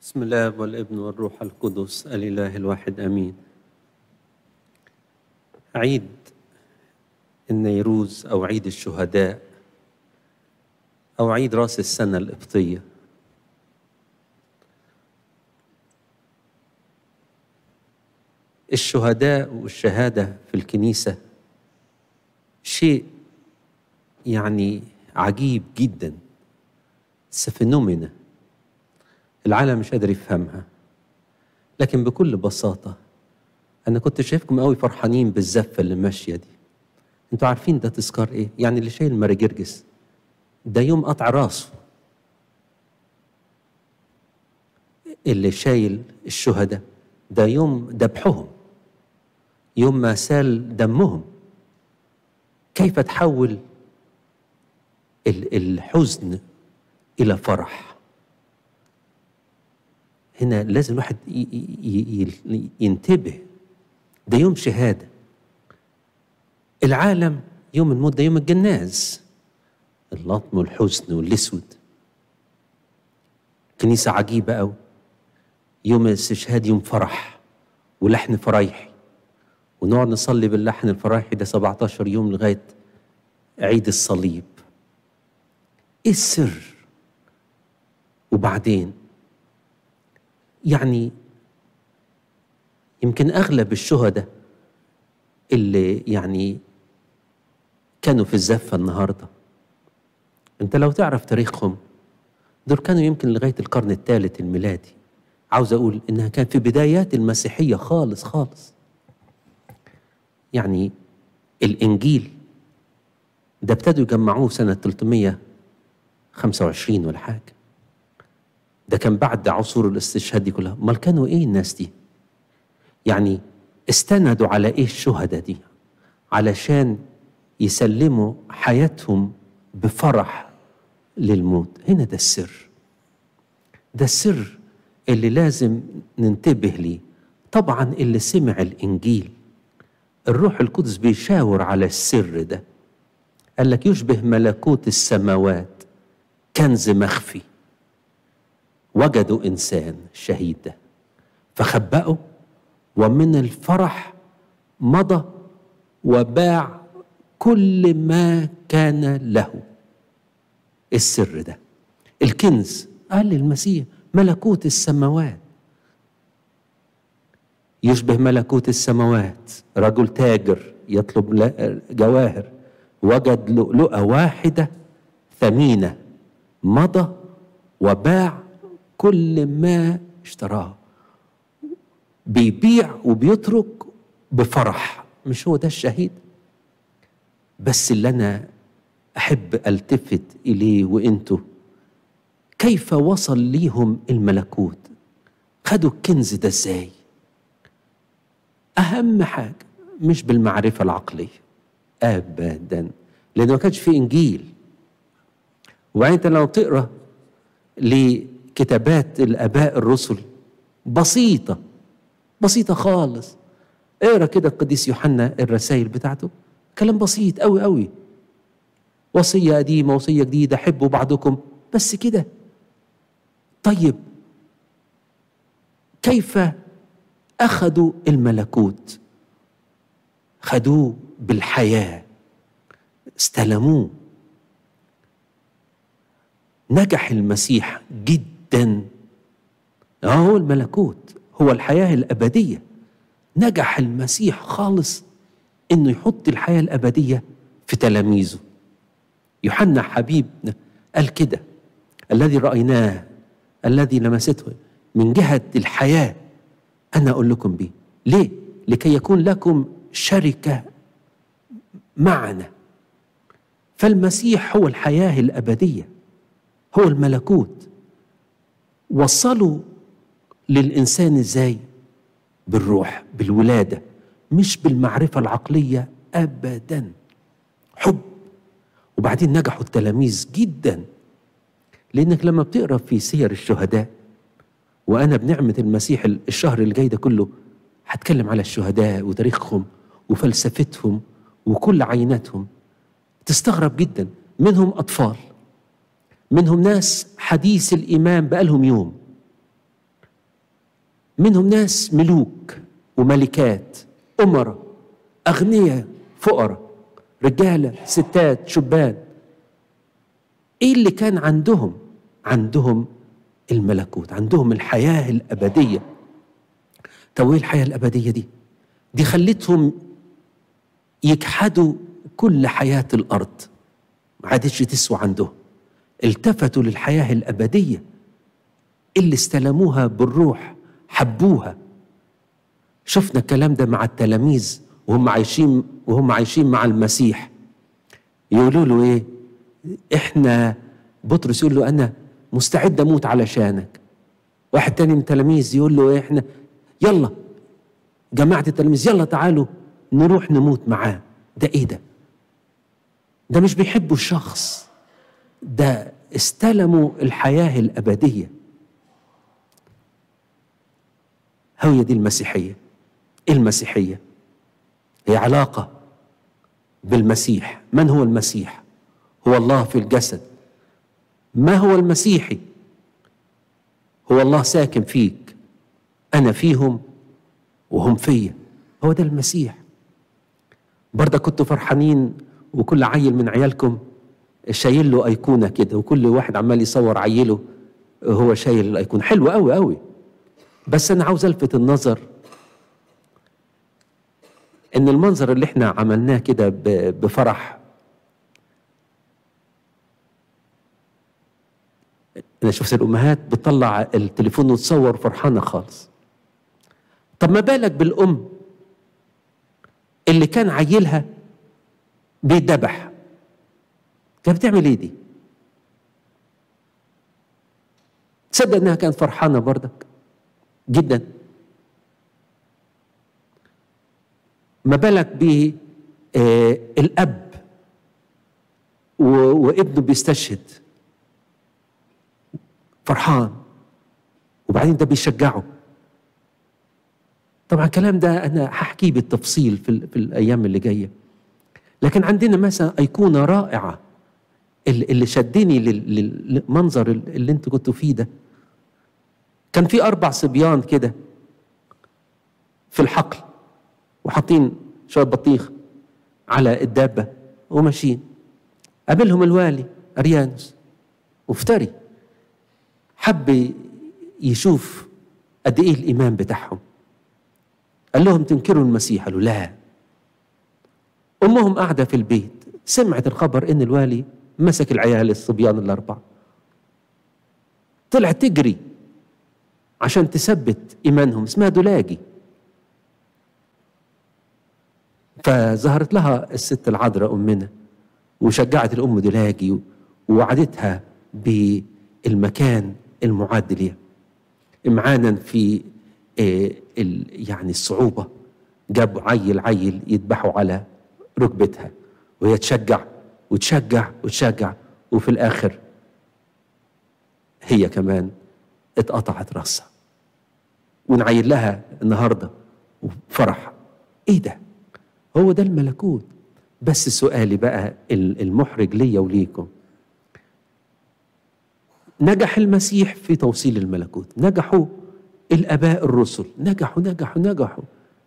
بسم الله والابن والروح القدس الإله الواحد آمين عيد النيروز أو عيد الشهداء أو عيد رأس السنة القبطية الشهداء والشهادة في الكنيسة شيء يعني عجيب جدا فينومينا العالم مش قادر يفهمها لكن بكل بساطة أنا كنت شايفكم قوي فرحانين بالزفة اللي ماشية دي انتوا عارفين ده تذكار ايه يعني اللي شايل ماري جرجس ده يوم قطع راسه اللي شايل الشهداء ده يوم ذبحهم يوم ما سال دمهم كيف تحول الحزن الى فرح هنا لازم الواحد ينتبه ده يوم شهاده العالم يوم الموت ده يوم الجناز اللطم والحزن والاسود كنيسه عجيبه قوي يوم الاستشهاد يوم فرح ولحن فرايحي ونقعد نصلي باللحن الفرايحي ده 17 يوم لغايه عيد الصليب ايه السر وبعدين يعني يمكن اغلب الشهداء اللي يعني كانوا في الزفه النهارده انت لو تعرف تاريخهم دول كانوا يمكن لغايه القرن الثالث الميلادي عاوز اقول انها كان في بدايات المسيحيه خالص خالص يعني الانجيل ده ابتدوا يجمعوه سنه 325 ولا حاجه ده كان بعد عصور الاستشهاد دي كلها امال كانوا ايه الناس دي يعني استندوا على ايه الشهداء دي علشان يسلموا حياتهم بفرح للموت هنا ده السر ده السر اللي لازم ننتبه ليه طبعا اللي سمع الانجيل الروح القدس بيشاور على السر ده قال لك يشبه ملكوت السماوات كنز مخفي وجدوا انسان الشهيد ده فخبأوا ومن الفرح مضى وباع كل ما كان له السر ده الكنز قال المسيح ملكوت السماوات يشبه ملكوت السماوات رجل تاجر يطلب جواهر وجد لؤلؤة واحدة ثمينة مضى وباع كل ما اشتراه بيبيع وبيترك بفرح مش هو ده الشهيد بس اللي انا احب التفت اليه وانتوا كيف وصل ليهم الملكوت خدوا الكنز ده ازاي اهم حاجه مش بالمعرفه العقليه ابدا لان ما كانش في انجيل وبعدين انت لو بتقرا لكتابات الاباء الرسل بسيطه بسيطه خالص اقرا كده القديس يوحنا الرسائل بتاعته كلام بسيط قوي قوي وصيه قديمه وصيه جديده حبوا بعضكم بس كده طيب كيف اخذوا الملكوت خدوه بالحياه استلموه نجح المسيح جدا هو الملكوت هو الحياه الابديه نجح المسيح خالص انه يحط الحياه الابديه في تلاميذه يوحنا حبيبنا قال كده الذي رايناه الذي لمسته من جهه الحياه انا اقول لكم به ليه لكي يكون لكم شركه معنا فالمسيح هو الحياه الابديه هو الملكوت وصلوا للانسان ازاي بالروح بالولاده مش بالمعرفه العقليه ابدا حب وبعدين نجحوا التلاميذ جدا لانك لما بتقرا في سير الشهداء وانا بنعمه المسيح الشهر اللي جاي ده كله هتكلم على الشهداء وتاريخهم وفلسفتهم وكل عيناتهم تستغرب جدا منهم اطفال منهم ناس حديث الايمان بقالهم يوم منهم ناس ملوك وملكات أمراء أغنياء فقراء رجالة ستات شبان إيه اللي كان عندهم عندهم الملكوت عندهم الحياة الأبدية طب إيه الحياة الأبدية دي دي خلتهم يجحدوا كل حياة الأرض ما عادتش تسوى عندهم التفتوا للحياة الأبدية اللي استلموها بالروح حبوها شفنا الكلام ده مع التلاميذ وهم عايشين وهم عايشين مع المسيح يقولوا له ايه احنا بطرس يقول له انا مستعد اموت علشانك واحد تاني من التلاميذ يقول له إيه احنا يلا جماعة التلاميذ يلا تعالوا نروح نموت معاه ده ايه ده ده مش بيحبوا الشخص ده استلموا الحياة الأبدية هي دي المسيحية إيه المسيحية هي علاقة بالمسيح من هو المسيح هو الله في الجسد ما هو المسيحي هو الله ساكن فيك أنا فيهم وهم فيا هو ده المسيح برضه كنتوا فرحانين وكل عيل من عيالكم شايل له أيقونة كده وكل واحد عمال يصور عيله هو شايل الأيقونة حلو قوي قوي بس أنا عاوز ألفت النظر إن المنظر اللي إحنا عملناه كده بفرح أنا شفت الأمهات بتطلع التليفون وتصور فرحانة خالص طب ما بالك بالأم اللي كان عيلها بيدبح كانت بتعمل ايه دي؟ تصدق انها كانت فرحانه برضك جدا ما بالك بالاب وابنه بيستشهد فرحان وبعدين ده بيشجعه طبعا الكلام ده انا هحكيه بالتفصيل في, في الايام اللي جايه لكن عندنا مثلا ايقونه رائعه اللي شدني للمنظر اللي انتوا كنتوا فيه ده كان في اربع صبيان كده في الحقل وحاطين شويه بطيخ على الدابه وماشيين قابلهم الوالي اريانوس مفتري حب يشوف قد ايه الايمان بتاعهم قال لهم تنكروا المسيح قالوا لا امهم قاعده في البيت سمعت الخبر ان الوالي مسك العيال الصبيان الاربعه طلعت تجري عشان تثبت ايمانهم اسمها دولاجي فظهرت لها الست العذراء امنا وشجعت الام دولاجي ووعدتها بالمكان المعد ليها امعانا في يعني الصعوبه جابوا عيل عيل يذبحوا على ركبتها وهي تشجع وتشجع وتشجع وفي الاخر هي كمان اتقطعت راسها ونعيد لها النهارده وفرح ايه ده هو ده الملكوت بس سؤالي بقى المحرج ليا وليكم نجح المسيح في توصيل الملكوت نجحوا الاباء الرسل نجحوا نجحوا نجحوا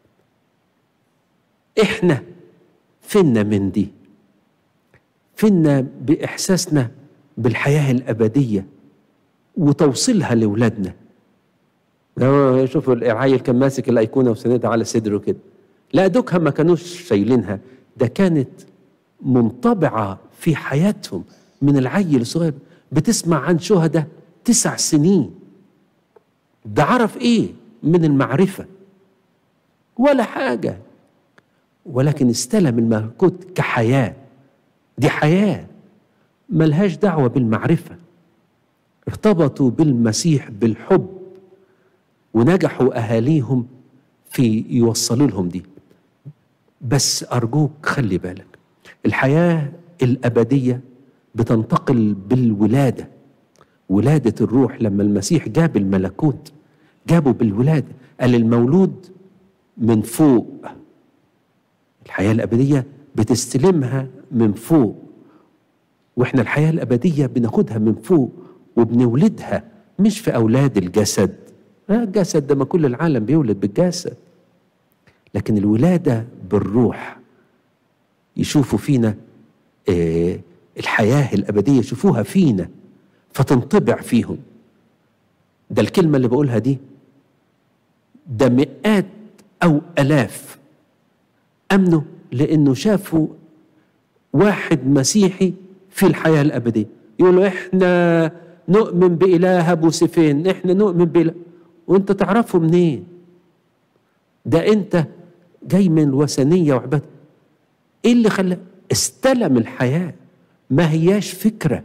احنا فينا من دي فينا باحساسنا بالحياه الابديه وتوصيلها لاولادنا شوفوا العيل كان ماسك الايقونه وسندها على صدره كده لا دوكها ما كانوش شايلينها ده كانت منطبعه في حياتهم من العيل الصغير بتسمع عن شهداء تسع سنين ده عرف ايه من المعرفه ولا حاجه ولكن استلم الملكوت كحياه دي حياه ملهاش دعوه بالمعرفه ارتبطوا بالمسيح بالحب ونجحوا اهاليهم في يوصلوا لهم دي بس ارجوك خلي بالك الحياه الابديه بتنتقل بالولاده ولاده الروح لما المسيح جاب الملكوت جابه بالولاده قال المولود من فوق الحياه الابديه بتستلمها من فوق واحنا الحياه الابديه بناخدها من فوق وبنولدها مش في اولاد الجسد الجسد ده ما كل العالم بيولد بالجسد لكن الولادة بالروح يشوفوا فينا آه الحياة الأبدية يشوفوها فينا فتنطبع فيهم ده الكلمة اللي بقولها دي ده مئات أو ألاف أمنوا لأنه شافوا واحد مسيحي في الحياة الأبدية يقولوا إحنا نؤمن بإله أبو سفين إحنا نؤمن بإله وأنت تعرفه منين ده أنت جاي من الوثنية وعبادة إيه اللي خلى استلم الحياة ما هياش فكرة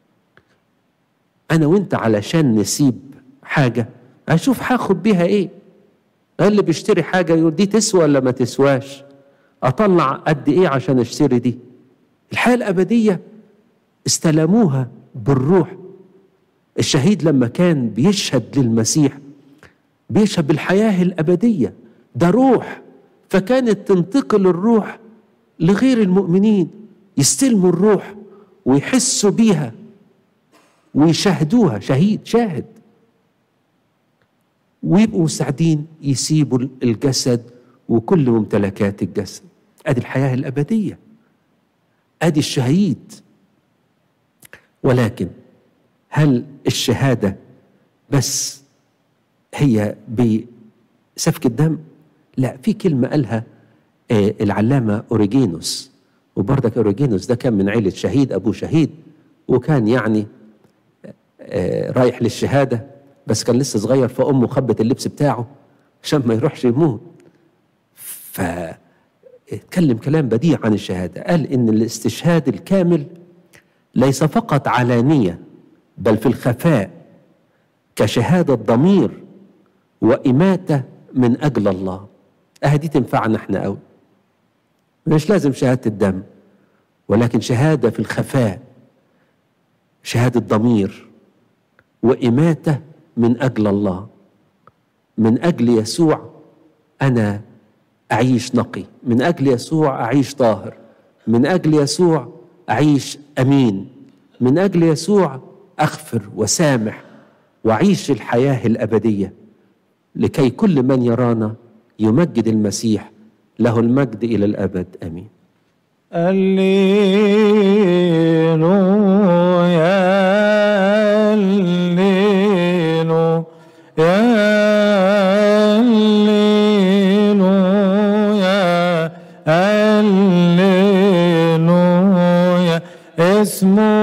أنا وأنت علشان نسيب حاجة أشوف هاخد بيها إيه اللي بيشتري حاجة يقول دي تسوى ولا ما تسواش أطلع قد إيه عشان أشتري دي الحياة الأبدية استلموها بالروح الشهيد لما كان بيشهد للمسيح بيشهد بالحياة الأبدية ده روح فكانت تنتقل الروح لغير المؤمنين يستلموا الروح ويحسوا بيها ويشاهدوها شهيد شاهد ويبقوا مستعدين يسيبوا الجسد وكل ممتلكات الجسد ادي الحياه الابديه ادي الشهيد ولكن هل الشهاده بس هي بسفك الدم لا في كلمه قالها العلامه اوريجينوس وبرضك اوريجينوس ده كان من عيله شهيد ابوه شهيد وكان يعني رايح للشهاده بس كان لسه صغير فامه خبت اللبس بتاعه عشان ما يروحش يموت فاتكلم كلام بديع عن الشهاده قال ان الاستشهاد الكامل ليس فقط علانيه بل في الخفاء كشهاده ضمير واماته من اجل الله اه دي تنفعنا احنا قوي مش لازم شهاده الدم ولكن شهاده في الخفاء شهاده ضمير واماته من اجل الله من اجل يسوع انا اعيش نقي من اجل يسوع اعيش طاهر من اجل يسوع اعيش امين من اجل يسوع اغفر وسامح واعيش الحياه الابديه لكي كل من يرانا يمجد المسيح له المجد الى الابد امين الليلويا الليلو يا الليلويا الليلويا اسمه